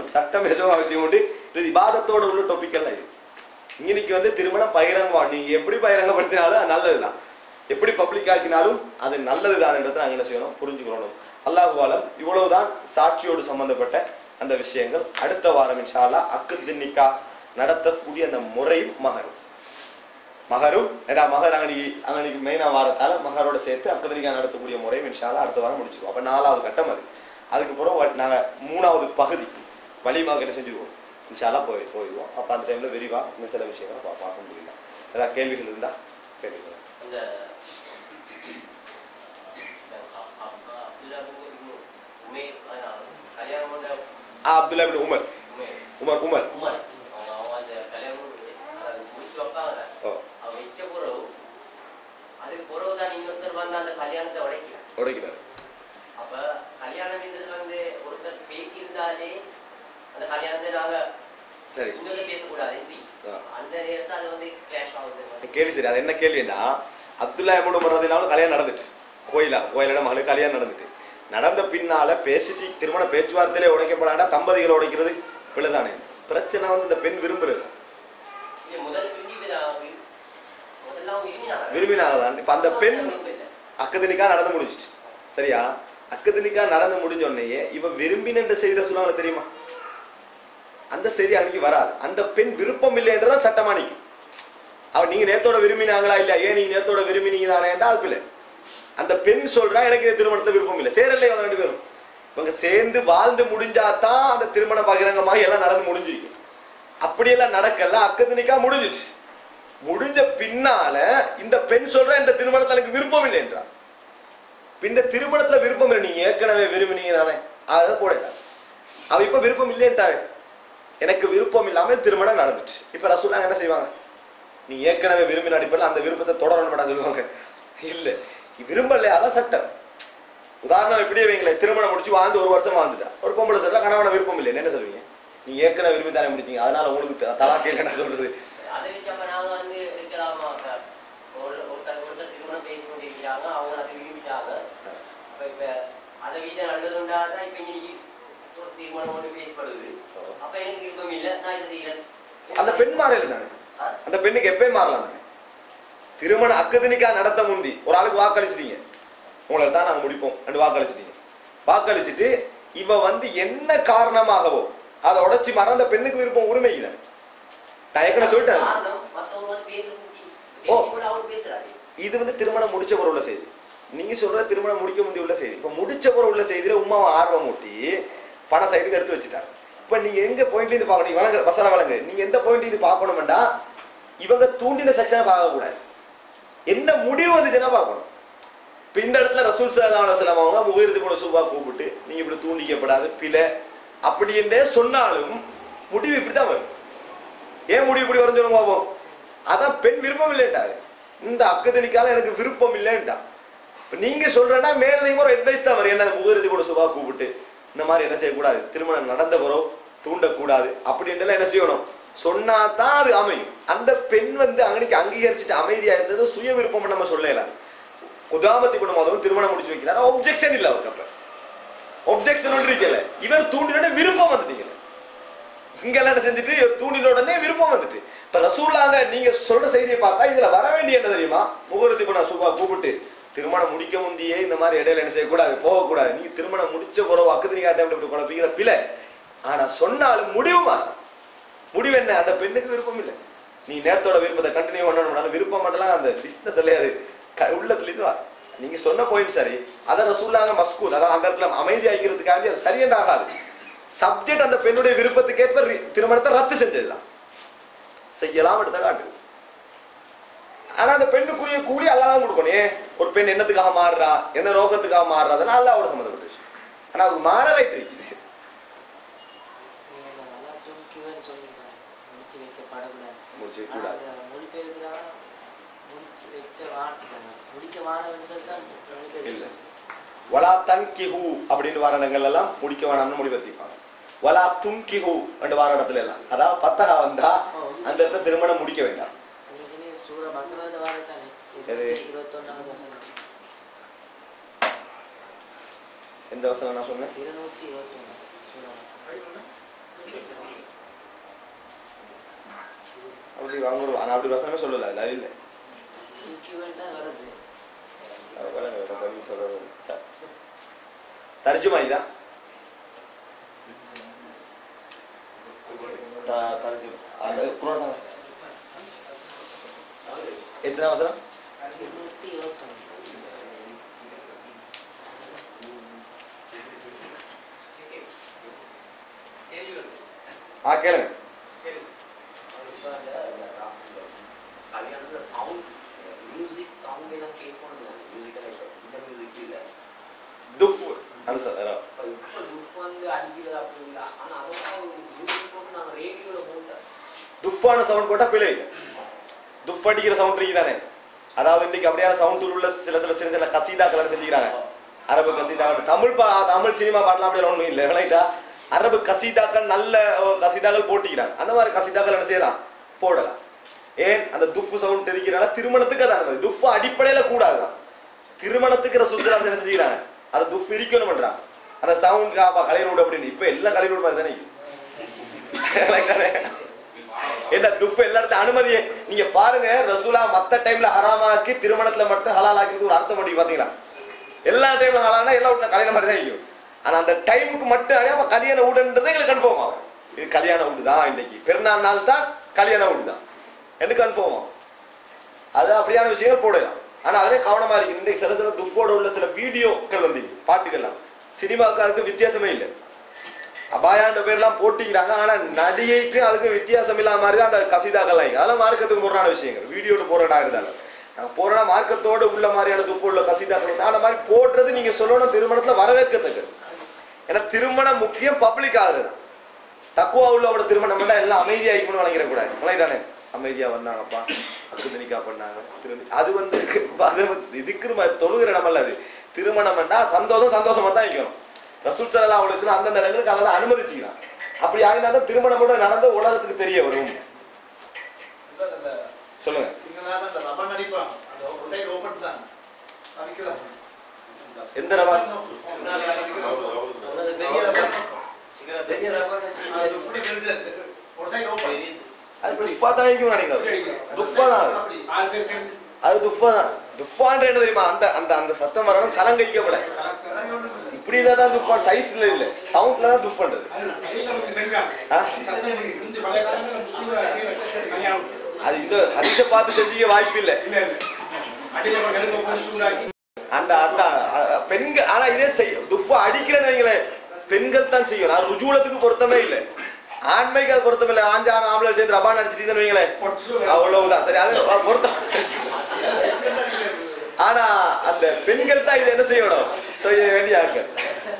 சட்டம் பேசவும் அவசியம் உண்டு இது விவாதத்தோட உள்ள டாபிக் எல்லாம் இது இன்னைக்கு வந்து திருமணம் பகிரங்கமா நீங்க எப்படி பகிரங்கப்படுத்தினாலும் அது நல்லதுதான் எப்படி பப்ளிக் ஆக்கினாலும் அது நல்லதுதான்ன்றதை நாங்கள் என்ன செய்யணும் புரிஞ்சுக்கணும் அல்லாஹுவாலம் இவ்வளவுதான் சாட்சியோடு சம்பந்தப்பட்ட அந்த விஷயங்கள் அடுத்த வாரம் இன்ஷால்லா அக்குதின்னிக்கா நடத்தக்கூடிய அந்த முறையும் மகரும் மகரும் ஏன்னா மகர் அங்கனிக்கு அங்கனிக்கு மெயினாக வாரத்தால மகரோட சேர்த்து அக்கதனிக்கா நடத்தக்கூடிய முறையும் இன்ஷால்லா அடுத்த வாரம் முடிச்சிருவோம் அப்போ நாலாவது கட்டம் அது அதுக்கப்புறம் நாங்கள் மூணாவது பகுதி வலிமாக என்ன செஞ்சுருவோம் இன்ஷால்லா போய் போயிடுவோம் அப்போ அந்த டைமில் விரிவாக இன்னும் சில விஷயங்களை பா பார்க்க முடியல ஏதாவது கேள்விகள் இருந்தால் கேட்டுக்கலாம் அந்த அப்துல்லா உமேர் கல்யாணம் பண்ண ஆ அப்துல்லா பின் உமர் உமேர் உமர் உமர் உமர் அவங்க அவங்க அந்த கல்யாணம் அதை முடிச்சு வைப்பாங்க ஓ அவ வச்ச பிறகு அதுக்கு பிறகு தான் இன்னொருத்தர் வந்து அந்த கல்யாணத்தை உடைக்கிறார் உடைக்கிறார் அப்ப கல்யாணம்ன்றது வந்து ஒருத்தர் பேசியிருந்தாலே அந்த கல்யாணத்தை நாங்க சரி இன்னொருத்தர் பேசக்கூடாது எப்படி ஆ. அந்த நேரத்தை அது வந்து கிளாஷ் ஆகுது கேள்வி சரி அது என்ன கேள்வின்னா அப்துல்லா எமோடு மறதினாலும் கல்யாணம் நடந்துட்டு கோயிலா கோயிலோட மகளுக்கு கல்யாணம் நடந்துட்டு நடந்த பின்னால பேசிட்டு திருமண பேச்சுவார்த்தையிலே உடைக்கப்படாண்டா தம்பதிகளை உடைக்கிறது பிள்ளைதானே பிரச்சனை வந்து இந்த பெண் விரும்புறது இல்ல முதல் விரும்பி முதல்ல அவங்க விரும்பினாங்க விரும்பினாதான் இப்ப அந்த பெண் விரும்பல. அக்கதனிக்கா நடந்து முடிஞ்சிட்டு சரியா அக்கதனிக்கா நடந்து முடிஞ்ச உடனேயே இவ விரும்பின செய்திட சொல்லுவாங்க தெரியுமா அந்த செய்தி அன்னைக்கு வராது அந்த பெண் விருப்பம் இல்லைன்றதான் சட்டமா நிற்கும் அவ நீங்க நேரத்தோட விரும்பினாங்களா இல்ல ஏன் நீங்க நேரத்தோட விரும்பினீங்க தானேன்றா அது பிள்ளை அந்த பெண் சொல்றா எனக்கு இந்த திருமணத்தை விருப்பம் இல்லை சேரல இவங்க ரெண்டு பேரும் இவங்க சேர்ந்து வாழ்ந்து முடிஞ்சாதான் அந்த திருமணம் பகிரங்கமாக எல்லாம் நடந்து முடிஞ்சிருக்கும் அப்படியெல்லாம் நடக்கல அக்கதனிக்கா முடிஞ்சிட்டு முடிஞ்ச பின்னால இந்த பெண் சொல்ற இந்த திருமணத்துல எனக்கு விருப்பம் இல்லை என்றா இப்ப இந்த திருமணத்துல விருப்பம் இல்லை நீங்க ஏற்கனவே விரும்பினீங்க தானே அதை போடல அவ இப்ப விருப்பம் இல்லைன்ட்டாவே எனக்கு விருப்பம் இல்லாம திருமணம் நடந்துச்சு இப்ப ரசூலா என்ன செய்வாங்க நீ ஏற்கனவே விரும்பின அடிப்படையில் அந்த விருப்பத்தை தொடரணும் சொல்லுவாங்க இல்ல விரும்பல அதான் சட்டம் உதாரணம் இப்படியே வைங்களேன் திருமணம் முடிச்சு வாழ்ந்து ஒரு வருஷம் வாழ்ந்துட்டா ஒரு பொம்பளை சொல்ல கணவன விருப்பம் இல்லை என்ன சொல்லுவீங்க நீங்க ஏற்கனவே விரும்பி தானே முடிச்சீங்க அதனால உங்களுக்கு த- தலாக்கு இல்லைன்னா சொல்றது அதை வச்சு அப்ப நாங்க வந்து இருக்கலாமா சார் ஒரு ஒருத்தர் ஒருத்தர் திருமணம் பேசி கொண்டிருக்கிறாங்க அவங்க அதை விரும்பிட்டாங்க அப்ப இப்ப அதை வீட்டை நல்லதுண்டா தான் இப்ப இன்னைக்கு ஒரு தீர்மானம் ஒன்று பேசப்படுது அப்ப எனக்கு விருப்பம் இல்லை நான் இதை செய்கிறேன் அந்த பெண் மாறல தானே அந்த பெண்ணுக்கு எப்பயும் மாறலாம் தானே திருமணம் அக்குதினிக்கா நடத்த முந்தி ஒரு ஆளுக்கு வாக்களிச்சிட்டீங்க உங்களை தான் நாங்க முடிப்போம் ரெண்டு வாக்களிச்சிட்டீங்க வாக்களிச்சுட்டு இவ வந்து என்ன காரணமாகவோ அதை உடைச்சு மாற அந்த பெண்ணுக்கு விருப்பம் உரிமை தானே நான் ஏற்கனவே சொல்லிட்டேன் காரணம் மத்தவங்க வந்து பேச சுத்தி ஓ. கூட அவர் பேசுறாரு இது வந்து திருமணம் முடிச்ச பிறகு உள்ள செய்தி நீங்க சொல்ற திருமணம் முடிக்க முந்தைய உள்ள செய்தி இப்ப முடிச்ச பிறகு உள்ள செய்தியில உமாவை ஆர்வம் ஊட்டி பண சைடுக்கு எடுத்து வச்சுட்டாங்க இப்ப நீங்க எங்க பாயிண்ட்ல இருந்து பார்க்கணும் நீங்க வழங்க வசன வழங்கு நீங்க எந்த பாயிண்ட் இது பார்க்கணும்டா இவங்க தூண்டின செக்ஷனை பார்க்க கூடாது என்ன முடிவு வந்துச்சுன்னா பார்க்கணும் இப்ப இந்த இடத்துல ரசூல் சல்லா அலுவலம் அவங்க முகிருது கூட சுபா கூப்பிட்டு நீங்க இப்படி தூண்டிக்கப்படாது பிழை அப்படின்னே சொன்னாலும் முடிவு இப்படிதான் வரும் ஏன் முடிவு இப்படி வரும் சொல்லுங்க பாப்போம் அதான் பெண் விருப்பம் இல்லைன்ட்டாங்க இந்த அக்கதனிக்கால எனக்கு விருப்பம் இல்லைன்ட்டா இப்ப நீங்க சொல்றேன்னா மேலதையும் ஒரு அட்வைஸ் தான் வரும் என்ன முகருதி கூட சுபா கூப்பிட்டு இந்த மாதிரி என்ன செய்யக்கூடாது திருமணம் நடந்த பிறகு தூண்டக்கூடாது அப்படின்ட்டு என்ன செய்யணும் சொன்னா தான் அது அமையும் அந்த பெண் வந்து அங்கனைக்கு அங்கீகரிச்சுட்டு அமைதியா இருந்தது சுய விருப்பம் நம்ம சொல்லலாம் குதாமத்தி குணம் அதுவும் திருமணம் முடிச்சு வைக்கிறார் ஒப்ஜெக்ஷன் இல்லை அவருக்கு அப்ப ஒப்ஜெக்ஷன் ஒன்று இருக்கல இவர் தூண்டினோட விருப்பம் வந்துட்டீங்கல்ல இங்கெல்லாம் என்ன செஞ்சுட்டு தூண்டின உடனே விருப்பம் வந்துட்டு இப்ப ரசூலாங்க நீங்க சொல்ற செய்தியை பார்த்தா இதுல வர வேண்டிய என்ன தெரியுமா முகூர்த்தி பண்ண சூப்பா கூப்பிட்டு திருமணம் முடிக்க முந்தியே இந்த மாதிரி இடையில என்ன செய்யக்கூடாது போகக்கூடாது நீங்க திருமணம் முடிச்ச பிறகு அக்குதிரி காட்ட இப்படி குழப்பிக்கிற பிழை ஆனா சொன்னாலும் முடிவு மாறும் முடிவு என்ன அந்த பெண்ணுக்கு விருப்பம் இல்லை நீ நேரத்தோட விருப்பத்தை கண்டினியூ பண்ணணும் விருப்பம் மட்டும் அந்த பிசினஸ் இல்லையா அது க- உள்ளத்துல இது வா. நீங்க சொன்ன பாயிண்ட் சரி அதை ரசூலாங்க மஸ்கூத் அதாவது அந்த இடத்துல அமைதி ஆகிறதுக்காண்டி அது சரியென்று ஆகாது சப்ஜெக்ட் அந்த பெண்ணுடைய விருப்பத்துக்கேற்ப ரி- திருமணத்தை ரத்து செஞ்சதுதான் செய்யலாம் எடுத்த காட்டு ஆனா அந்த பெண்ணுக்குரிய கூலி அல்லா தான் கொடுக்கணும் ஏன் ஒரு பெண் என்னத்துக்காக மாறுறா என்ன ரோகத்துக்காக மாறுறா அதெல்லாம் அல்லாவோட சம்மந்தப்பட்ட விஷயம் ஆனா அது மாற ரைட் இருக்குது நீங்க நல்லா தூக்கிவன்னு சொன்னீங்க முடிச்சு வைக்கப்படக்கூடாது முடிச்சு ஆனா கூடாது அதை மொழிபெயர்க்கிறாங்க முடிச்சு வைக்க வாட்டுறாங்க முடிக்க வானவன் சொல்லிதான் மொழிபெயர்க்கிறாங்க. இல்ல வலா தன்கிஹு அப்படின்னு வர இடங்கள் எல்லாம் முடிக்க வேணாம்னு முடிவெத்திப்பாங்க வலா துன்கிஹு என்று வர இடத்துல எல்லாம் அதாவது பத்தகா வந்தா அந்த இடத்துல திருமணம் முடிக்க வேண்டாம் நீங்க சொன்னீங்க சூர பக்ரவாத வாரத்தானே எது? இருபத்தொன்னாவது வசனம் எந்த வசனம் நான் சொன்னேன் இருநூத்தி இருபத்தொன்னு சூரா அப்படி அவங்க ஆனா அப்படி வசனமே சொல்லல அது இல்லை தூக்கி வேண்டாம் வருது அது பாருங்க, வேற பதில் சொல்றது. தர்ஜுமா இதா த- தர்ஜுமா. அது குர்ஆன் தானே? எத்தனை வசனம் இருநூத்தி இருபத்தொன்று ஆ கேளுங்க கல்யாணத்துல சவுண்ட் மியூசிக் சவுண்ட் எல்லாம் கேட்கணும் மியூசிக் இந்த மியூசிக் இல்ல துஃப் அது சார் இப்ப இப்ப துப் வந்து அடிக்கிறது அப்படி இல்ல ஆனா அதெல்லாம் மியூசிக் போட்டு நாங்க ரேடியோல போட்டேன் துஃப்பான சவுண்ட் போட்டா பிழை இல்லை துஃப் அடிக்கிற சவுண்ட் இருக்கு தானே அதாவது இன்னைக்கு அப்படியான சவுண்ட் உள்ள சில சில சின்ன சின்ன கசீதாக்கள் செஞ்சுக்கிறாங்க அரபு கசீதா தமிழ் பா தமிழ் சினிமா பாட்டெல்லாம் அப்படி ஒன்றும் இல்லை விளையாட்டா அரபு கசீதாக்கள் நல்ல அஹ், கசீதாக்கள் போட்டிக்கிறாங்க அந்த மாதிரி கசீதாக்கள் என்ன செய்யலாம் போடலாம் ஏன் அந்த துஃப் சவுண்ட் தெரிக்கிறனால திருமணத்துக்கு அது அனுமதி துஃப் அடிப்படையில கூடாதுதான் திருமணத்துக்கு ரசூசலா என்ன செஞ்சுக்கிறாங்க அதை துஃப் இருக்கணும்ன்றாங்க அந்த சவுண்ட் காப்பா கலைஞரோடு அப்படின்னு இப்ப எல்லாம் கலைஞரோடு மாதிரி தானே இருக்குது. என்ன துப்பு எல்லா இடத்துல அனுமதியே நீங்க பாருங்க ரசூலா மத்த டைம்ல ஹராமாக்கி திருமணத்துல மட்டும் ஹலால் ஆக்கிறது ஒரு அர்த்தம் பண்ணி பாத்தீங்களா எல்லா டைம்ல ஹலால்னா எல்லா வீட்டுல கல்யாணம் மாதிரி தான் இருக்கும் ஆனா அந்த டைமுக்கு மட்டும் அப்ப கல்யாண வீடுன்றது எங்களுக்கு கன்ஃபார்ம் ஆகும் இது கல்யாண வீடு தான் இன்னைக்கு பெருநாள் நாள் தான் கல்யாண வீடு தான் எனக்கு கன்ஃபார்ம் ஆகும் அது அப்படியான விஷயங்கள் போடலாம் ஆனா அதிலே கவனமா இருக்கு இன்றைக்கு சில சில துஃபோட உள்ள சில வீடியோக்கள் வந்து பாட்டுகள்லாம் சினிமாவுக்கு அதுக்கு வித்தியாசமே இல்லை அபாயான்ற பேர்லாம் போட்டிக்கிறாங்க ஆனா நடிகைக்கு அதுக்கு வித்தியாசம் இல்லாத மாதிரி தான் அந்த கசிதாக்கள் ஆகி அதெல்லாம் மார்க்கத்துக்கு முரணான விஷயங்கள் வீடியோட போறடா இருந்தாலும் நாங்க போறோம்னா மார்க்கத்தோட உள்ள மாதிரியான துஃபு உள்ள கசிதாக்கள் வந்து அந்த மாதிரி போடுறது நீங்க சொல்லணும் திருமணத்துல வரவேற்கத்தக்கது ஏன்னா திருமணம் முக்கியம் பப்ளிக் ஆகுறது தக்குவா உள்ளவோட திருமணம் பண்ணா எல்லாம் அமைதியா இருக்கணும்னு வழங்கிடக்கூடாது வழங்கிட்டானே அமைதியா வந்தாங்கப்பா அக்கு திணிக்கா பண்ணாங்க திரு அது வந்து அது வந்து இதுக்கு நம்ம தொழுகிற இடம் அல்ல அது திருமணம் பண்ணா சந்தோஷம் சந்தோஷமா தான் வைக்கணும் ரசூல் சல்லா அவ்வளோ அந்தந்த இடங்களுக்கு அதெல்லாம் அனுமதிச்சுக்கிறான் அப்படி ஆகினா தான் திருமணம் கூட நடந்து உலகத்துக்கு தெரிய வரும் சொல்லுங்க சிங்களான அந்த ரமன் நடிப்பான் அந்த ஒரு சைடு ஓபன் தான் நடிக்கலாம் எந்த ரவா அது பெரிய பெரிய ஒரு சைடு ஓபன் அது துஃபா தான் வைக்கும் நினைக்கிறேன் துஃபா தான் அது. அப்படி ஆறு பேர் சேர்ந்து அது துஃபா தான் துஃபான்ற என்ன தெரியுமா அந்த அந்த அந்த சத்தம் வரணும் சலங்கைக்கப்பட சரக்கு ஒன்று இப்படி தான் துஃபா சைஸ்ல இல்ல சவுண்ட்ல தான் துஃப் பண்றது அது வெளியில வந்து செஞ்சாங்க ஆ? சத்தம் இருந்து பழைய காலங்களில் முஸ்லீம் கல்யாணம் அது இந்த ஹரிச பார்த்து செஞ்சுக்க வாய்ப்பு இல்லை இல்ல இல்ல அடியில் நெருங்க போய் சூடாக்கி அந்த அந்த அ, பெண்கள் ஆனா இதே செய்ய துஃபா அடிக்கிறேன்னு வைங்களேன் பெண்கள் தான் செய்யும் நான் ருஜூலத்துக்கு பொருத்தமே இல்லை ஆண்மைக்கு அது பொருத்தம் இல்லை ஆஞ்சான ஆம்பளை சேர்ந்து ரபான் அடிச்சுட்டு வைங்களேன் பொட்சு அவ்வளவுதான் சரி அது அ, பொருத்தம் ஆனா அந்த பெண்கள் தான் இதை என்ன செய்யணும் செய்ய வேண்டிய ஆட்கள்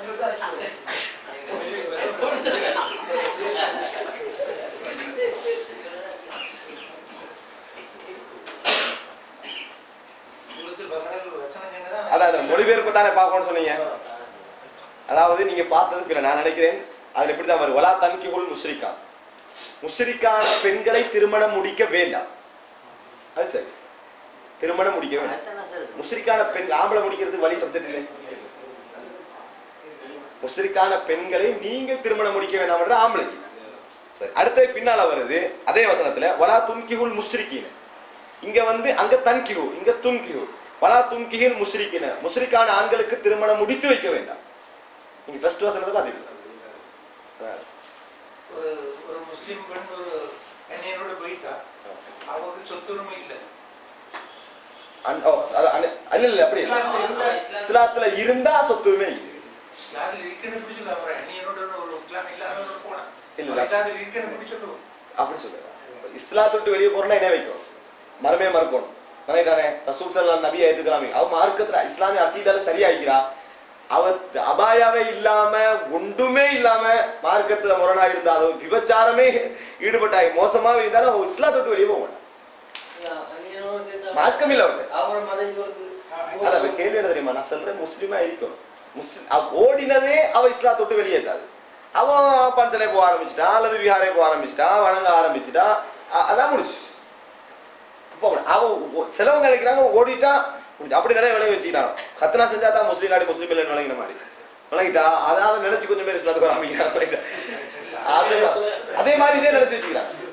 அதான் அந்த மொழிபெயர்ப்பு தானே பார்க்கணும்னு சொன்னீங்க அதாவது நீங்க பார்த்ததுக்கு இல்லை நான் நினைக்கிறேன் அதுல எப்படி தான் வரும் வலா தன்கிகுல் முஸ்ரிகா முஸ்ரிக்கான பெண்களை திருமணம் முடிக்க வேண்டாம் அது சரி திருமணம் முடிக்க வேண்டாம் அடுத்த நான் சொல்றேன் முஸ்ரிக்கான பெண் ஆம்பளை முடிக்கிறதுக்கு வழி சப்ஜெக்ட் இல்லை முஸ்ரிக்கான பெண்களை நீங்கள் திருமணம் முடிக்க வேண்டாம் என்ற ஆம்பளைக்கு சரி அடுத்தது பின்னால வருது அதே வசனத்துல வலா துன்கிகுல் முஸ்ரிக்கின இங்க வந்து அங்க தன்கிகு இங்க துன்கிகு வலா துன்கிகில் முஸ்ரிக்கின முஸ்ரிக்கான ஆண்களுக்கு திருமணம் முடித்து வைக்க வேண்டாம் நீங்க ஃபர்ஸ்ட் வசனத்தை பாத்தீங்க ஒரு ஒரு முஸ்லீம் பெண் ஒரு அந்நியனோட போயிட்டா அவருக்கு சொத்துரிமை இல்லை இல்ல இல்ல அப்படி இல்ல. இஸ்லாத்துல இருந்த இஸ்லாத்துல இருந்தா சொத்துரிமை இல்லை. இஸ்லாத்தில் இருக்குன்னு எப்படி சொல்ல அவர் அந்நியனோட ஒரு இஸ்லாம் இல்லாதவரோட போனா இல்ல. அவர் இஸ்லாத்தில் இருக்குன்னு எப்படி சொல்லுவோம் அப்படி சொல்லுங்க இஸ்லாத்தை விட்டு வெளியே போறோம்னா என்ன வைக்கும் மரமே மறுக்கணும் நினைக்கிறானே ரசூல் சல்லா நபியை ஏத்துக்கலாமே அவ மார்க்கத்துல இஸ்லாமிய அக்கீதால சரியாகிறா அவ அபாயாவே இல்லாம ஒன்றுமே இல்லாம மார்க்கத்துல முரணா இருந்தாலும் விபச்சாரமே ஈடுபட்டாய் மோசமாவே இருந்தாலும் அவ இஸ்லாத்தை விட்டு வெளியே போக மாட்டான் மார்க்கம் இல்ல அவட்ட அவங்களோட மதங்களுக்கு அதான் இப்ப கேள்வி என்ன தெரியுமா நான் சொல்றேன் முஸ்லீமா இருக்கும் முஸ்லிம் அவ ஓடினதே அவ இஸ்லாத்தை விட்டு வெளியேற்றாது அவன் பஞ்சலை போக ஆரம்பிச்சிட்டா அல்லது விஹாரை போக ஆரம்பிச்சிட்டா வணங்க ஆரம்பிச்சிட்டா அ- அதான் முடிச்சு அப்போ அவன் ஒ- சிலவங்க நினைக்கிறாங்க ஓடிட்டா முடிஞ்சு. அப்படி நிறைய விளைய வச்சுக்கிறான் சத்தனா செஞ்சா தான் முஸ்லீம் நாடு முஸ்லீம் இல்லைன்னு விளங்கின மாதிரி விளங்கிட்டா அதாவது நினைச்சு கொஞ்சம் பேர் இஸ்லாத்துக்கு ஆரம்பிக்கிறாங்க அதே அதே மாதிரி இதே நினைச்சு வச்சுக்கிறான்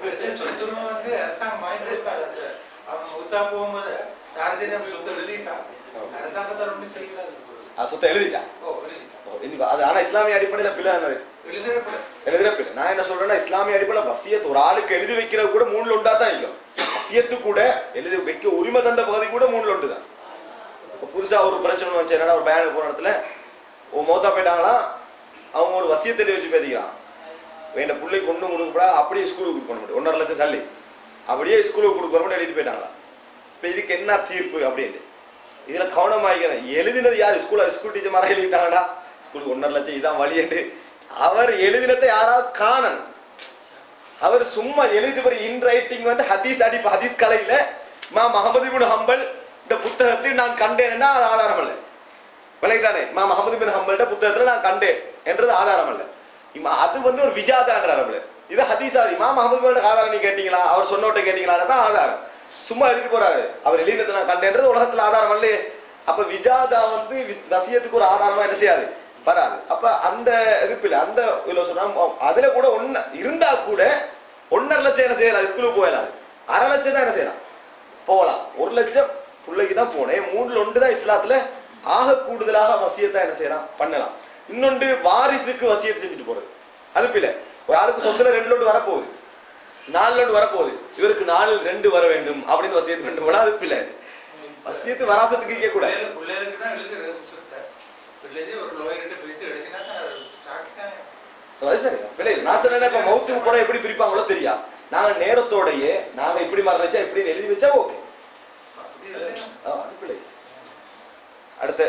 அடுத்து சொத்துரிமை வந்து அரசாங்கம் வாங்கி கொடுக்காது அந்த அவன் முத்தா போகும்போது தாசிரியம் சொத்து எழுதிட்டான் அரசாங்கத்தால் ஒன்றும் செய்யலாது அது சொத்தை எழுதிட்டா ஓ எழுதிட்டான் ஓ, இனி அது ஆனா இஸ்லாமிய அடிப்படையில் பிள்ளை தானே அது. எழுதுறப்ப எழுதுற பிள்ளை நான் என்ன சொல்றேன்னா இஸ்லாமிய அடிப்படையில் வசியத்து ஒரு ஆளுக்கு எழுதி வைக்கிறது கூட மூணுல உண்டா தான் இருக்கும் வசியத்து கூட எழுதி வைக்க உரிமை தந்த பகுதி கூட மூணுல உண்டு தான் இப்போ புதுசா ஒரு பிரச்சனை வச்சு என்னடா ஒரு பயணம் போன இடத்துல ஓ மௌத்தா போயிட்டாங்களாம் அவங்க ஒரு வசியத்தை எழுதி வச்சு பேசிக்கிறான் வேண்ட பிள்ளைக்கு ஒன்றும் கொடுக்கப்படா அப்படியே ஸ்கூலுக்கு கொடுக்க முடியும் ஒன்றரை லட்சம் சல்லி அப்படியே ஸ்கூலுக்கு கொடுக்கணும்னு எழுதிட்டு போயிட்டாங்களா இப்போ இதுக்கு என்ன தீர்ப்பு அப்படின்ட்டு இதுல கவனமாகிறேன் எழுதினது யார் ஸ்கூல்ல ஸ்கூல் டீச்சர் மாதிரி எழுதிட்டாங்கடா ஸ்கூலுக்கு ஒன்றரை லட்சம் இதான் வழியண்டு அவர் எழுதினதை யாராவது காணணும் அவர் சும்மா எழுதிட்டு போற இன் ரைட்டிங் வந்து ஹதீஸ் அடி ஹதீஸ் கலையில மா முகமது பின் ஹம்பல் இந்த புத்தகத்தை நான் கண்டேன்னா அது ஆதாரம் அல்ல விளையாட்டானே மா முகமது பின் ஹம்பல்ட புத்தகத்துல நான் கண்டேன் என்றது ஆதாரம் அல்ல இம்ம அது வந்து ஒரு விஜாதான்றார் அவளு இது ஹதீஸாதி மா முகமது பின் ஆதாரம் நீ கேட்டீங்களா அவர் சொன்னோட்ட கேட்டீங்களா தான் ஆதாரம் சும்மா எழுதிட்டு போறாரு அவர் எழுதினதை நான் கண்டேன்றது உலகத்துல ஆதாரம் இல்லையே அப்ப விஜாதா வந்து விஸ்- வசியத்துக்கு ஒரு ஆதாரமா என்ன செய்யாது வராது அப்ப அந்த இதுப்பில் அந்த இதுல சொன்னா அதுல கூட ஒன்னு இருந்தா கூட ஒன்னரை லட்சம் என்ன செய்யலாம் ஸ்கூலுக்கு போயிடலாம் அரை லட்சம் தான் என்ன செய்யலாம் போகலாம் ஒரு லட்சம் பிள்ளைக்கு தான் போனேன் மூணுல ஒன்று தான் இஸ்லாத்துல ஆக கூடுதலாக வசியத்தை என்ன செய்யலாம் பண்ணலாம் இன்னொன்று வாரிசுக்கு வசியத்தை செஞ்சுட்டு போறது அது பிள்ளை ஒரு ஆளுக்கு சொத்துல ரெண்டு லோடு வரப்போகுது நாலு லோடு வரப்போகுது இவருக்கு நாலில் ரெண்டு வர வேண்டும் அப்படின்னு வசியத்து ரெண்டு போனா அது பிள்ளை வசியத்து வராசத்துக்கு கேட்க கூடாது பிள்ளைகளுக்கு பிள்ளைகளுக்கு தான் எழுதுறது புத்தகத்தை பிள்ளைது ஒரு லோயர்கிட்ட போயிட்டு எழுதினா தான் அது சாக்கித்தானே அது சரி பிள்ளை நான் சொன்னேன் இப்ப மவுத்துக்கு போனா எப்படி பிரிப்பாங்களோ தெரியா நாங்க நேரத்தோடயே நாங்க இப்படி மரம் வச்சா இப்படி எழுதி வச்சா ஓகே அப்படி இல்லையா அது பிள்ளை அடுத்த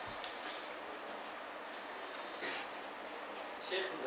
ஷேக் இந்த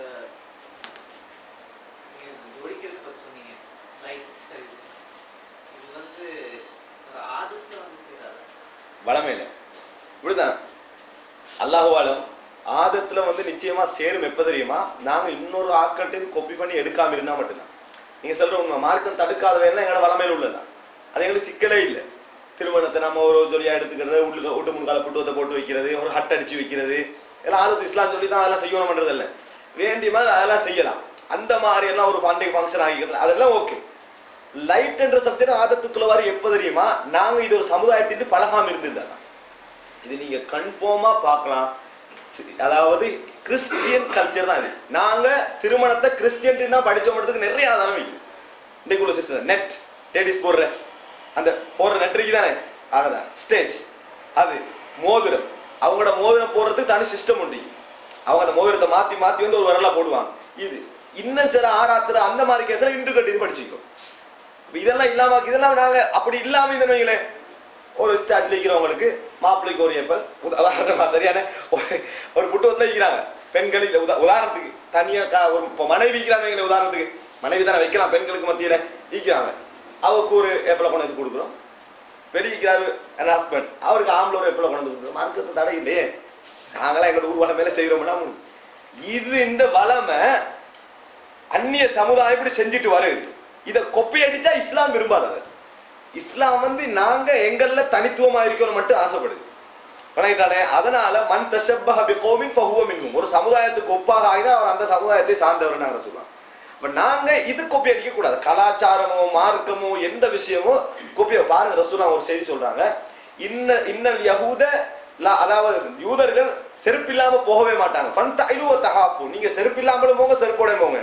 நீங்க இந்த ஒழிக்கிறது பத்தி சொன்னீங்க ரைட் சரி இது வந்து ஒரு ஆதத்துல வந்து செய்யறாரு வளமையில இப்படிதான் அல்லாஹுவாலும் ஆதத்துல வந்து நிச்சயமா சேரும் எப்ப தெரியுமா நாங்க இன்னொரு ஆக்கட்டையும் கொப்பி பண்ணி எடுக்காம இருந்தா மட்டும்தான் நீங்க சொல்ற உண்மை மார்க்கம் தடுக்காத வேலை எங்களோட வளமையில உள்ளதுதான் அது எங்களுக்கு சிக்கலே இல்லை திருமணத்தை நம்ம ஒரு ஜொலியா எடுத்துக்கிறது உள்ளுக்க வீட்டு முன்கால புட்டுவத்தை போட்டு வைக்கிறது ஒரு ஹட் அடிச்சு வைக்கிறது எல்லாம் ஆதத்து இஸ்லாம் சொல்லி தான் அதெல்லாம் செய்யணும் பண்றது இல்லை வேண்டிய மாதிரி அதெல்லாம் செய்யலாம் அந்த மாதிரி எல்லாம் ஒரு ஃபண்டிங் ஃபங்க்ஷன் ஆகிக்கிறது அதெல்லாம் ஓகே லைட் என்ற சப்ஜெக்ட் ஆதத்துக்குள்ள வர எப்போ தெரியுமா நாங்க இது ஒரு சமுதாயத்திற்கு பழகாம இருந்தது இது நீங்க கன்ஃபார்மா பார்க்கலாம் சி- அதாவது கிறிஸ்டியன் கல்ச்சர் தான் இது நாங்க திருமணத்தை கிறிஸ்டியன் தான் படிச்சோம்ன்றதுக்கு நிறைய ஆதாரம் இருக்கு இன்னைக்கு உள்ள சிஸ்டம் நெட் லேடிஸ் போடுற அந்த போடுற நெட் இருக்கு தானே ஆகதான் ஸ்டேஜ் அது மோதிரம் அவங்களோட மோதிரம் போடுறதுக்கு தனி சிஸ்டம் உண்டு அவங்க அந்த மோதிரத்தை மாத்தி மாத்தி வந்து ஒரு வரலா போடுவாங்க இது இன்னும் சில ஆராத்திர அந்த மாதிரி கேஸ்ல இந்து கட்டி இது படிச்சுக்கோ இப்ப இதெல்லாம் இல்லாம இதெல்லாம் நாங்க அப்படி இல்லாம இந்த வைங்களேன் ஒரு ஸ்டாட்ல இருக்கிறவங்களுக்கு மாப்பிள்ளைக்கு ஒரு ஏப்பல் உதா- உதாரணமா சரியான ஒரு ஒரு புட்டுவத்தில் இருக்கிறாங்க பெண்கள் இல்ல உதா உதாரணத்துக்கு தனியா கா- ஒரு இப்போ மனைவி வைக்கிறாங்க உதாரணத்துக்கு மனைவி தானே வைக்கலாம் பெண்களுக்கு மத்தியில ஈக்கிறாங்க அவருக்கு ஒரு ஏப்பிளை கொண்டு வந்து கொடுக்குறோம் வெளியிக்கிறாரு என் ஹஸ்பண்ட் அவருக்கு ஆம்பளை ஒரு ஏப்பிளை கொண்டு வந்து கொடுக்குறோம் மார்க்கத்து தடை இல்லையே நாங்களாம் எங்களோட ஊர் வளமையில செய்கிறோம்னா இது இந்த வளமை அந்நிய சமுதாயம் இப்படி செஞ்சுட்டு வருது இதை கொப்பி அடிச்சா இஸ்லாம் விரும்பாது அதை இஸ்லாம் வந்து நாங்க எங்கள்ல தனித்துவமா இருக்கணும் மட்டும் ஆசைப்படுது வணங்கிட்டானே அதனால மண் தஷப்பஹ பிகௌமின் ஃபஹுவ மின்ஹும் ஒரு சமுதாயத்துக்கு ஒப்பாக ஆகினா அவர் அந்த சமுதாயத்தை சார்ந்தவர் நாங்க சொல்லுவோம் அப்ப நாங்க இது கொப்பி அடிக்க கூடாது கலாச்சாரமோ மார்க்கமோ எந்த விஷயமோ கொப்பியோ பாருங்க ரசூலா ஒரு செய்தி சொல்றாங்க இன்ன இன்னல் யஹூத லா- அதாவது யூதர்கள் செருப்பு இல்லாம போகவே மாட்டாங்க ஃபன் தைலுவ தகாப்பு நீங்க செருப்பு இல்லாமலும் போங்க செருப்போட போங்க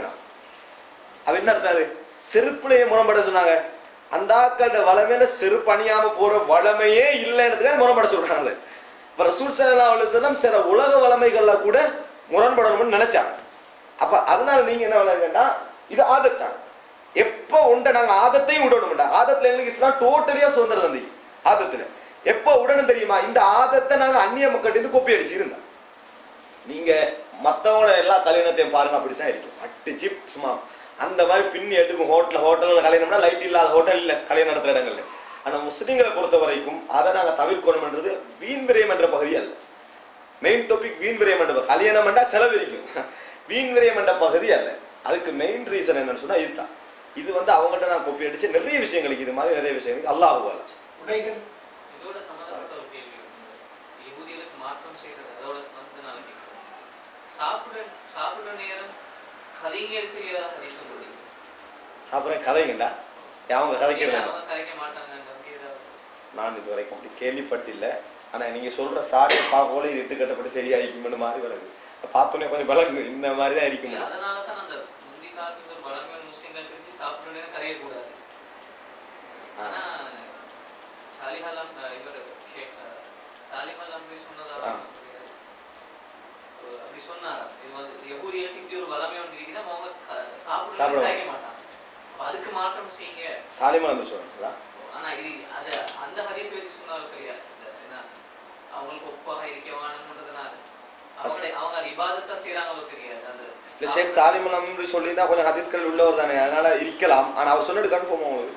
அது என்ன அர்த்தம் அது செருப்புலையே முரம்பட சொன்னாங்க அந்த ஆக்களோட வளமையில செருப்பு அணியாம போற வளமையே இல்லைன்றதுக்காக முரம்பட சொல்றாங்க அது இப்ப ரசூல் சல்லா அலுவலம் சில உலக வளமைகள்ல கூட முரண்படணும்னு நினைச்சாங்க அப்ப அதனால நீங்க என்ன விளங்குன்னா இது ஆதத்தான் எப்போ உண்ட நாங்க ஆதத்தையும் விடணும் ஆதத்துல எங்களுக்கு இஸ்லாம் டோட்டலியா சுதந்திரம் தந்தி ஆதத்துல எப்போ விடணும் தெரியுமா இந்த ஆதத்தை நாங்க அந்நிய மக்கள்கிட்ட கொப்பி அடிச்சிருந்தோம் நீங்க மத்தவங்களோட எல்லா கல்யாணத்தையும் பாருங்க அப்படித்தான் இருக்கும் அடிச்சு சும்மா அந்த மாதிரி பின்னி எடுக்கும் ஹோட்டல் ஹோட்டலில் கல்யாணம்னா லைட் இல்லாத ஹோட்டல் இல்லை கல்யாணம் நடத்துகிற இடங்கள்ல ஆனா முஸ்லீம்களை பொறுத்த வரைக்கும் அதை நாங்க தவிர்க்கணும்ன்றது வீண் விரயம் என்ற பகுதி அல்ல மெயின் டாபிக் வீண் விரயம் என்ற பகுதி. கல்யாணம் பண்ணா செலவு இருக்கும் வீண் விரயம் என்ற பகுதி அல்ல அதுக்கு மெயின் ரீசன் என்னன்னு சொன்னா இதுதான் இது வந்து அவங்கள்ட்ட நான் கொப்பி அடிச்சு நிறைய விஷயங்களுக்கு இது மாதிரி நிறைய விஷயங்களுக்கு அல்லாஹ் உடைகள் இதோட சம்மந்தப்பட்ட ஒரு கேள்வி வந்து, யகூதிகளுக்கு மாற்றம் செய்யறது அதோட வந்து நான் கேட்கிறேன் சாப்பிட சாப்பிடுற நேரம் கதைஞர் செய்யாத ஹதீஸ் சொல்லுவீங்க சாப்பிட்றேன் கதைங்கண்டா அவங்க கதைக்கிறது அவங்க கதைக்க மாட்டாங்க அப்படி ஏதாவது நான் இது வரைக்கும் அப்படி கேள்விப்பட்டில்லை ஆனா நீங்க சொல்ற சாரியை பார்க்கல இது இட்டு கட்டப்பட்டு சரியாயிருக்கும்னு மாதிரி விளங்கு பார்த்தோன்னே கொஞ்சம் விளங்கு இந்த மாதிரி தான் இருக்கும் இல்ல, அதனால தான் அந்த முந்தி காலத்துல ஒரு பழமையான முஸ்லிம்கள் பிரிஞ்சு சாப்பிட நேரம் கரையக்கூடாது ஆனா சாலிஹாலாம் இவர் ஷேக் சாலிமல் அப்படி சொன்னதா ஆ. அப்படி சொன்னாரா இது வந்து யகூதிகளுக்கு இப்படி ஒரு வளமை ஒன்று இருக்குன்னா அவங்க க- சாப்பிட சாப்பிட கரைக்க மாட்டாங்க அப்ப அதுக்கு மாற்றம் செய்யுங்க சாலிமன் என்று சொல்றீங்களா ஆனா இது அது அந்த ஹதீஸ் வச்சு சொன்னாலும் தெரியாது இந்த என்ன அவங்களுக்கு ஒப்பாக இருக்கவானுன்றதுனால அவங்க அவங்க அது இபாதத்தா செய்யறாங்களோ தெரியாது அது இல்ல ஷேக் சாலிமன் என்று சொல்லி தான் கொஞ்சம் ஹதீஸ்கள் உள்ளவர் தானே அதனால இருக்கலாம் ஆனா அவர் சொன்னது கன்ஃபார்ம் உங்களுக்கு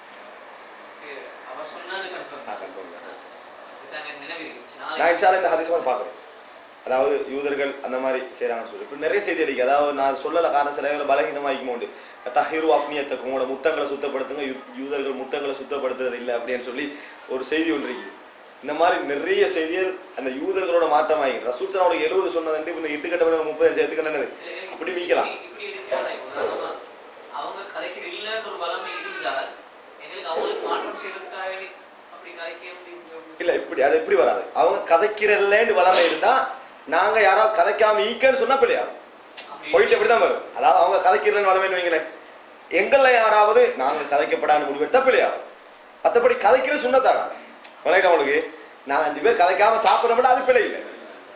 அவர் சொன்னது கன்ஃபார்ம் ஆ, confirm தான். இதுதாங்க நினைவிருந்துச்சு நான் நாளைக்கு இன்ஷால்லா இந்த ஹதீஸ் கூட பார்க்குறேன் அதாவது யூதர்கள் அந்த மாதிரி செய்கிறாங்கன்னு சொல்லி இப்போ நிறைய செய்தி இருக்கு அதாவது நான் சொல்லல காரணம் சில வேலை பலகீனமாகிக்கும் உண்டு தஹீரு அப்னியத்துக்கு உங்களோட முத்தங்களை சுத்தப்படுத்துங்க யூ- யூதர்கள் முத்தங்களை சுத்தப்படுத்துறது இல்லை அப்படின்னு சொல்லி ஒரு செய்தி ஒன்று இருக்கு இந்த மாதிரி நிறைய செய்திகள் அந்த யூதர்களோட மாற்றமாகி ரசூல் சலாவோட எழுபது சொன்னது இப்போ எட்டு கட்ட முப்பது சேர்த்துக்கணுது அப்படி மீக்கலாம் இப்படி இருக்காதா இப்போ உதாரணமா, அவங்க கதைக்கிற இல்லைன்ற ஒரு வளமை இருந்தால் எங்களுக்கு அவங்களுக்கு மாற்றம் செய்யறதுக்காக வேண்டி அப்படி கதைக்க முடியும் இல்ல இப்படி அது எப்படி வராது அவங்க கதைக்கிறல்லேன்னு வளமை இருந்தா நாங்க யாராவது கதைக்காம ஈக்கன்னு சொன்னா பிள்ளையா போயிட்டு இப்படிதான் வரும் அதாவது அவங்க கதைக்கிறேன்னு வளமைன்னு வைங்களேன் எங்கள்ல யாராவது நாங்கள் கதைக்கப்படாத முடிவெடுத்தா பிள்ளையா மற்றபடி கதைக்கிற சொன்னதாரா வணக்கம் உங்களுக்கு நான் அஞ்சு பேர் கதைக்காம சாப்பிட அது பிழை இல்லை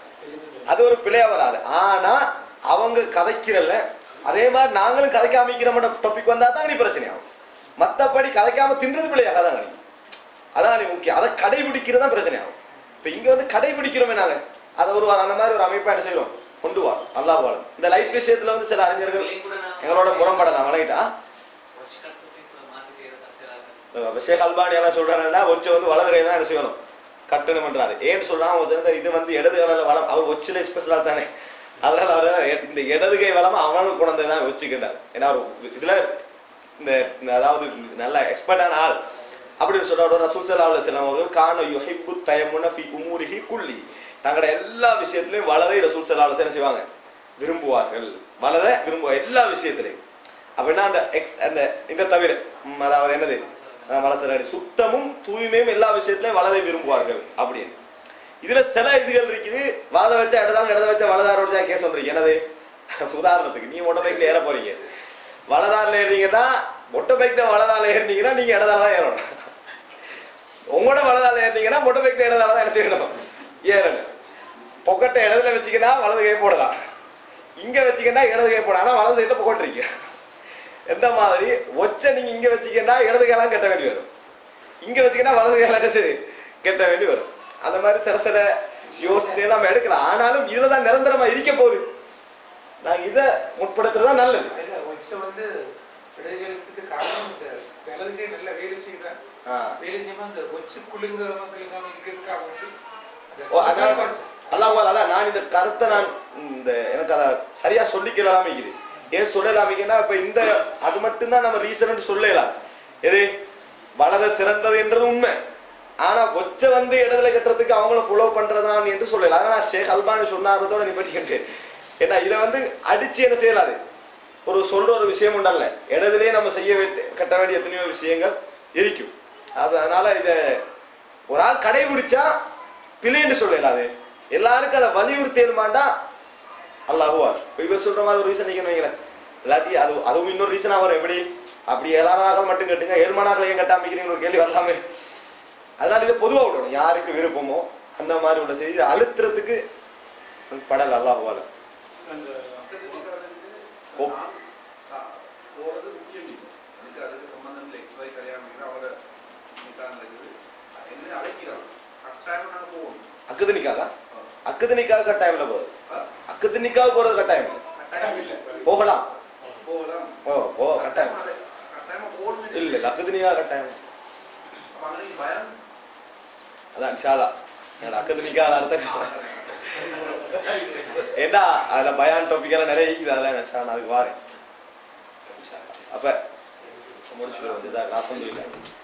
அது ஒரு பிழையா வராது ஆனா அவங்க கதைக்கிறல்ல அதே மாதிரி நாங்களும் கதைக்காம இருக்கிற டாபிக் வந்தா தான் நீ பிரச்சனை ஆகும் மத்தபடி கதைக்காம தின்றது பிள்ளையாக நீ அதான் நீ முக்கியம் அதை கடைபிடிக்கிறது தான் பிரச்சனை ஆகும் இப்போ இங்க வந்து கடைபிடிக்கிறோமே நாங்க அதை ஒரு அந்த மாதிரி ஒரு அமைப்பா என்ன செய்யறோம் கொண்டு வா அல்லாஹ் வாழும் இந்த லைட் விஷயத்துல வந்து சில அறிஞர்கள் எங்களோட முரண்படலாம் வழங்கிட்டா வச்சு கட்டுறதுக்கு மாற்றி செய்யறதா சில இப்ப ஷேக் அல்பானி எல்லாம் சொல்றாருன்னா ஒச்சு வந்து வலது கை தான் என்ன செய்யணும் கட்டணும்ன்றாரு ஏன்னு சொல்றான் அவங்க சேர்ந்த இது வந்து இடது காலில் வளம் அவர் ஒச்சில ஸ்பெஷலாக தானே அதனால அவர் இந்த இடது கை வளம் அவனுக்கு கொண்டு தான் வச்சுக்கிட்டார் ஏன்னா அவர் இதுல இந்த இந்த அதாவது நல்ல எக்ஸ்பர்ட்டான ஆள் அப்படின்னு சொல்றாரு ரசூல் சல்லா அலுவலம் அவர்கள் கான யுஹிப்பு தயமுன ஃபி உமூரிஹி குல்லி தங்களோட எல்லா விஷயத்திலையும் வலதை ரசூல் சல்லா அலுவலம் என்ன செய்வாங்க விரும்புவார்கள் வலதை விரும்புவாங்க எல்லா விஷயத்திலையும் அப்படின்னா அந்த எக்ஸ் அந்த இந்த தவிர ம், அதாவது என்னது அஹ் மலசரடி சுத்தமும் தூய்மையும் எல்லா விஷயத்திலையும் வலதை விரும்புவார்கள் அப்படின்னு இதுல சில இதுகள் இருக்குது வலதை வச்சா இடதாலும் இடத வச்சா வலதார வச்சா கேஸ் சொல்றீங்க என்னது உதாரணத்துக்கு நீங்க மொட்டை பைக்ல ஏற போறீங்க வலதாரில் ஏறீங்கன்னா மொட்டை பைக்ல வலதால ஏறினீங்கன்னா நீங்க இடதால தான் ஏறணும் உங்களோட வலதால ஏறினீங்கன்னா மொட்டை பைக்ல இடதால தான் என்ன செய்யணும் ஏறணும் பொக்கட்டை இடத்துல வச்சீங்கன்னா வலது கை போடலாம் இங்க வச்சீங்கன்னா இடது கை போடலாம் ஆனா வலது சைடுல பொக்கட்டுறீங்க எந்த மாதிரி ஒச்சை நீங்க இங்க வச்சீங்கன்னா இடது கையெல்லாம் கட்ட வேண்டி வரும் இங்க வச்சீங்கன்னா வலது கையெல்லாம் என்ன செய்யுது கட்ட வேண்டி வரும் அந்த மாதிரி சில சில யோசனையை நம்ம எடுக்கலாம் ஆனாலும் இதுல தான் நிரந்தரமா இருக்க போகுது நாங்க இதை முற்படுத்துறது தான் நல்லது இல்ல ஒச்ச வந்து இடதுகளுக்கு காரணம் இந்த வலதுகை நல்ல வேலை செய்யுதான் ஆ. வேலை செய்யும்போது அந்த ஒச்சு குலுங்காம குலுங்காம இருக்கிறதுக்காக வேண்டி அந்த ஓ அதனால குறைச்சு. அல்லாஹ் அதான் நான் இந்த கருத்தை நான் இந்த எனக்கு அதை சரியா சொல்லிக்கலாம் இருக்குது ஏன் சொல்லலாமிங்கன்னா இப்ப இந்த அது மட்டும்தான் நம்ம ரீசன் சொல்லலாம் எது வலத சிறந்தது என்றது உண்மை ஆனா ஒச்ச வந்து இடத்துல கட்டுறதுக்கு அவங்கள ஃபாலோ பண்றதான் என்று சொல்லலாம் ஆனா நான் ஷேக் அல்பானி சொன்னாரதோட நிப்பட்டிக்கிட்டு ஏன்னா இதை வந்து அடிச்சு என்ன செய்யலாது ஒரு சொல்ற ஒரு விஷயம் உண்டல்ல இடதுலயே நம்ம செய்ய வேண்டிய கட்ட வேண்டிய எத்தனையோ விஷயங்கள் இருக்கும் அது அதனால இதை ஒரு ஆள் கடைபிடிச்சா பிழைன்னு சொல்லலாம் அது எல்லாருக்கும் அதை வலியுறுத்தலுமாண்டா அல்லாஹுவா இப்போ இவர் சொல்ற மாதிரி ஒரு ரீசன் நீங்க வைங்களேன் இல்லாட்டி அது அதுவும் இன்னொரு ரீசனாக வரும் எப்படி அப்படி ஏழானாக மட்டும் கட்டுங்க ஏழ்மானாக்கள் ஏன் கட்டாமிக்கிறீங்க ஒரு கேள்வி வரலாமே அதனால இதை பொதுவா விடணும் யாருக்கு விருப்பமோ அந்த மாதிரி உள்ள செய்தி அழுத்துறதுக்கு படல் அல்லாஹுவால அந்த ஓ. போறது முக்கியம் இல்லை அதுக்கு அதுக்கு சம்பந்தம் இல்லை எக்ஸ் ஒய் கல்யாணம் அவரை நிக்காக நடக்குது என்ன அழைக்கிறாங்க கட்டாயம் நாங்கள் போகணும் அக்குது நிக்காதா அக்குது நிக்காக கட்டாயம்ல போகுது அக்குது நிக்காக போறது கட்டாயம் இல்லை கட்டாயம் இல்லை போகலாம் போகலாம் ஓ ஓ கட்டாயம் கட்டாயமா போகணும் இல்ல இல்ல அக்குது நிக்காக கட்டாயம் அப்ப அன்னைக்கு பயம் அதான் இன்ஷால்லா என்னோட அக்கத்து நிக்காத அர்த்தம் ஏண்டா அதுல பயான் டாபிக் எல்லாம் நிறைய இருக்குது அதெல்லாம் இன்ஷா நான் அதுக்கு வாரேன் இன்ஷா அல்லாஹ். அப்ப முடிச்சுக்கிறோம் ஜஸாக் அல்ஹம்துலில்லாஹ்